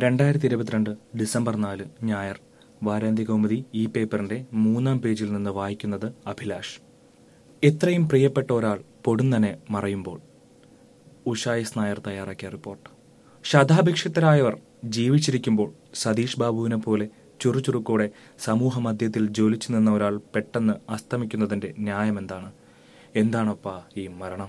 രണ്ടായിരത്തി ഇരുപത്തിരണ്ട് ഡിസംബർ നാല് ഞായർ വാരാന്ത്യ കൗമുദി ഈ പേപ്പറിന്റെ മൂന്നാം പേജിൽ നിന്ന് വായിക്കുന്നത് അഭിലാഷ് എത്രയും പ്രിയപ്പെട്ട ഒരാൾ പൊടുന്നനെ മറയുമ്പോൾ ഉഷായിസ് നായർ തയ്യാറാക്കിയ റിപ്പോർട്ട് ശതാഭിക്ഷിതരായവർ ജീവിച്ചിരിക്കുമ്പോൾ സതീഷ് ബാബുവിനെ പോലെ ചുറുചുറുക്കോടെ സമൂഹ മധ്യത്തിൽ ജ്വലിച്ചു നിന്ന ഒരാൾ പെട്ടെന്ന് അസ്തമിക്കുന്നതിന്റെ ന്യായമെന്താണ് എന്താണപ്പാ ഈ മരണം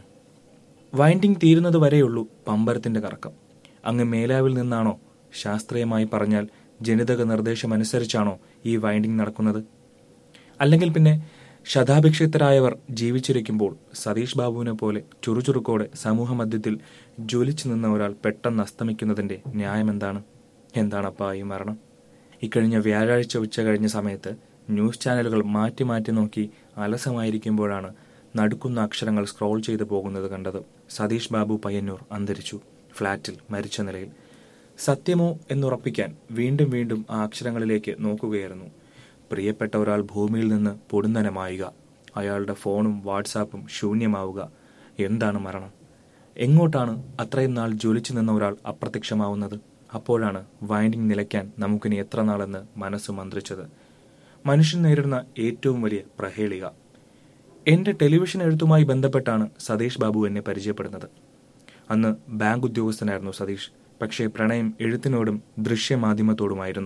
വൈൻഡിങ് തീരുന്നത് വരെയുള്ളൂ പമ്പരത്തിന്റെ കറക്കം അങ്ങ് മേലാവിൽ നിന്നാണോ ശാസ്ത്രീയമായി പറഞ്ഞാൽ ജനിതക നിർദ്ദേശമനുസരിച്ചാണോ ഈ വൈൻഡിങ് നടക്കുന്നത് അല്ലെങ്കിൽ പിന്നെ ശതാഭിക്ഷിതരായവർ ജീവിച്ചിരിക്കുമ്പോൾ സതീഷ് ബാബുവിനെ പോലെ ചുറുചുറുക്കോടെ സമൂഹ മധ്യത്തിൽ ജ്വലിച്ചു നിന്ന ഒരാൾ പെട്ടെന്ന് അസ്തമിക്കുന്നതിന്റെ ന്യായമെന്താണ് എന്താണപ്പാ ഈ മരണം ഇക്കഴിഞ്ഞ വ്യാഴാഴ്ച ഉച്ച കഴിഞ്ഞ സമയത്ത് ന്യൂസ് ചാനലുകൾ മാറ്റി മാറ്റി നോക്കി അലസമായിരിക്കുമ്പോഴാണ് നടുക്കുന്ന അക്ഷരങ്ങൾ സ്ക്രോൾ ചെയ്തു പോകുന്നത് കണ്ടത് സതീഷ് ബാബു പയ്യന്നൂർ അന്തരിച്ചു ഫ്ളാറ്റിൽ മരിച്ച നിലയിൽ സത്യമോ എന്നുറപ്പിക്കാൻ വീണ്ടും വീണ്ടും ആ അക്ഷരങ്ങളിലേക്ക് നോക്കുകയായിരുന്നു പ്രിയപ്പെട്ട ഒരാൾ ഭൂമിയിൽ നിന്ന് പൊടുന്നനെ മായുക അയാളുടെ ഫോണും വാട്സാപ്പും ശൂന്യമാവുക എന്താണ് മരണം എങ്ങോട്ടാണ് അത്രയും നാൾ ജ്വലിച്ചു നിന്ന ഒരാൾ അപ്രത്യക്ഷമാവുന്നത് അപ്പോഴാണ് വൈൻഡിങ് നിലയ്ക്കാൻ നമുക്കിനി എത്ര നാളെന്ന് മനസ്സ് മന്ത്രിച്ചത് മനുഷ്യൻ നേരിടുന്ന ഏറ്റവും വലിയ പ്രഹേളിക എന്റെ ടെലിവിഷൻ എഴുത്തുമായി ബന്ധപ്പെട്ടാണ് സതീഷ് ബാബു എന്നെ പരിചയപ്പെടുന്നത് അന്ന് ബാങ്ക് ഉദ്യോഗസ്ഥനായിരുന്നു സതീഷ് പക്ഷേ പ്രണയം എഴുത്തിനോടും ദൃശ്യമാധ്യമത്തോടുമായിരുന്നു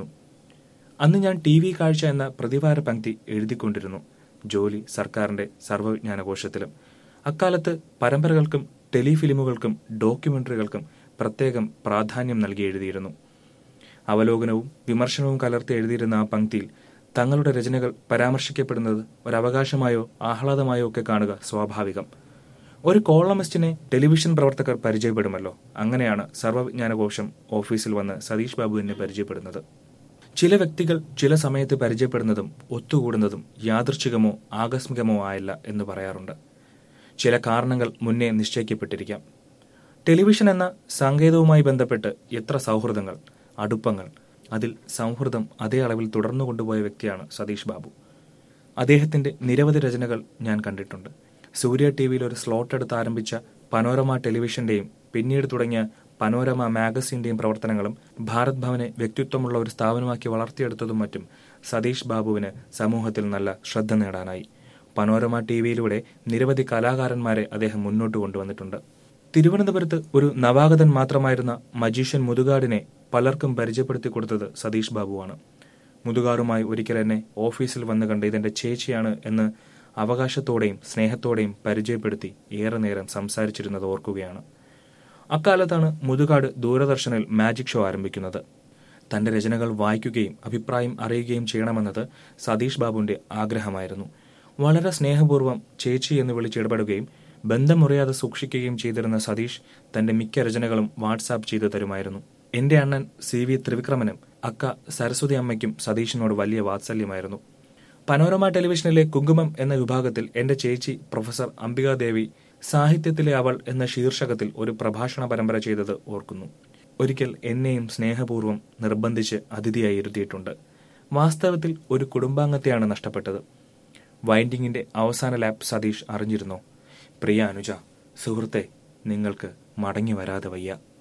അന്ന് ഞാൻ ടി വി കാഴ്ച എന്ന പ്രതിവാര പങ്ക്തി എഴുതിക്കൊണ്ടിരുന്നു ജോലി സർക്കാരിന്റെ സർവ്വവിജ്ഞാനകോശത്തിലും അക്കാലത്ത് പരമ്പരകൾക്കും ടെലിഫിലിമുകൾക്കും ഡോക്യുമെന്ററികൾക്കും പ്രത്യേകം പ്രാധാന്യം നൽകി എഴുതിയിരുന്നു അവലോകനവും വിമർശനവും കലർത്തി എഴുതിയിരുന്ന ആ പങ്ക്തിയിൽ തങ്ങളുടെ രചനകൾ പരാമർശിക്കപ്പെടുന്നത് ഒരവകാശമായോ ആഹ്ലാദമായോ ഒക്കെ കാണുക സ്വാഭാവികം ഒരു കോളമിസ്റ്റിനെ ടെലിവിഷൻ പ്രവർത്തകർ പരിചയപ്പെടുമല്ലോ അങ്ങനെയാണ് സർവ്വവിജ്ഞാനകോശം ഓഫീസിൽ വന്ന് സതീഷ് ബാബു എന്നെ പരിചയപ്പെടുന്നത് ചില വ്യക്തികൾ ചില സമയത്ത് പരിചയപ്പെടുന്നതും ഒത്തുകൂടുന്നതും യാദൃച്ഛികമോ ആകസ്മികമോ ആയില്ല എന്ന് പറയാറുണ്ട് ചില കാരണങ്ങൾ മുന്നേ നിശ്ചയിക്കപ്പെട്ടിരിക്കാം ടെലിവിഷൻ എന്ന സങ്കേതവുമായി ബന്ധപ്പെട്ട് എത്ര സൗഹൃദങ്ങൾ അടുപ്പങ്ങൾ അതിൽ സൗഹൃദം അതേ അളവിൽ തുടർന്നു കൊണ്ടുപോയ വ്യക്തിയാണ് സതീഷ് ബാബു അദ്ദേഹത്തിന്റെ നിരവധി രചനകൾ ഞാൻ കണ്ടിട്ടുണ്ട് സൂര്യ ടി വിയിൽ ഒരു സ്ലോട്ട് എടുത്ത് ആരംഭിച്ച പനോരമ ടെലിവിഷന്റെയും പിന്നീട് തുടങ്ങിയ പനോരമ മാഗസിന്റെയും പ്രവർത്തനങ്ങളും ഭാരത് ഭവനെ വ്യക്തിത്വമുള്ള ഒരു സ്ഥാപനമാക്കി വളർത്തിയെടുത്തതും മറ്റും സതീഷ് ബാബുവിന് സമൂഹത്തിൽ നല്ല ശ്രദ്ധ നേടാനായി പനോരമ ടി വിയിലൂടെ നിരവധി കലാകാരന്മാരെ അദ്ദേഹം മുന്നോട്ട് കൊണ്ടുവന്നിട്ടുണ്ട് തിരുവനന്തപുരത്ത് ഒരു നവാഗതൻ മാത്രമായിരുന്ന മജീഷ്യൻ മുതുകാടിനെ പലർക്കും പരിചയപ്പെടുത്തി കൊടുത്തത് സതീഷ് ബാബുവാണ് മുതുകാറുമായി ഒരിക്കൽ എന്നെ ഓഫീസിൽ വന്ന് കണ്ട് ഇതെന്റെ ചേച്ചിയാണ് എന്ന് അവകാശത്തോടെയും സ്നേഹത്തോടെയും പരിചയപ്പെടുത്തി ഏറെ നേരം സംസാരിച്ചിരുന്നത് ഓർക്കുകയാണ് അക്കാലത്താണ് മുതുകാട് ദൂരദർശനിൽ മാജിക് ഷോ ആരംഭിക്കുന്നത് തന്റെ രചനകൾ വായിക്കുകയും അഭിപ്രായം അറിയുകയും ചെയ്യണമെന്നത് സതീഷ് ബാബുവിന്റെ ആഗ്രഹമായിരുന്നു വളരെ സ്നേഹപൂർവ്വം ചേച്ചി എന്ന് വിളിച്ചിടപെടുകയും ബന്ധം മുറിയാതെ സൂക്ഷിക്കുകയും ചെയ്തിരുന്ന സതീഷ് തന്റെ മിക്ക രചനകളും വാട്സാപ്പ് ചെയ്തു തരുമായിരുന്നു എന്റെ അണ്ണൻ സി വി ത്രിവിക്രമനും അക്ക സരസ്വതി അമ്മയ്ക്കും സതീഷിനോട് വലിയ വാത്സല്യമായിരുന്നു പനോരമ ടെലിവിഷനിലെ കുങ്കുമം എന്ന വിഭാഗത്തിൽ എന്റെ ചേച്ചി പ്രൊഫസർ അംബികാദേവി സാഹിത്യത്തിലെ അവൾ എന്ന ശീർഷകത്തിൽ ഒരു പ്രഭാഷണ പരമ്പര ചെയ്തത് ഓർക്കുന്നു ഒരിക്കൽ എന്നെയും സ്നേഹപൂർവ്വം നിർബന്ധിച്ച് അതിഥിയായി ഇരുത്തിയിട്ടുണ്ട് വാസ്തവത്തിൽ ഒരു കുടുംബാംഗത്തെയാണ് നഷ്ടപ്പെട്ടത് വൈൻഡിങ്ങിന്റെ അവസാന ലാപ്പ് സതീഷ് അറിഞ്ഞിരുന്നോ പ്രിയ അനുജ സുഹൃത്തെ നിങ്ങൾക്ക് മടങ്ങി വരാതെ വയ്യ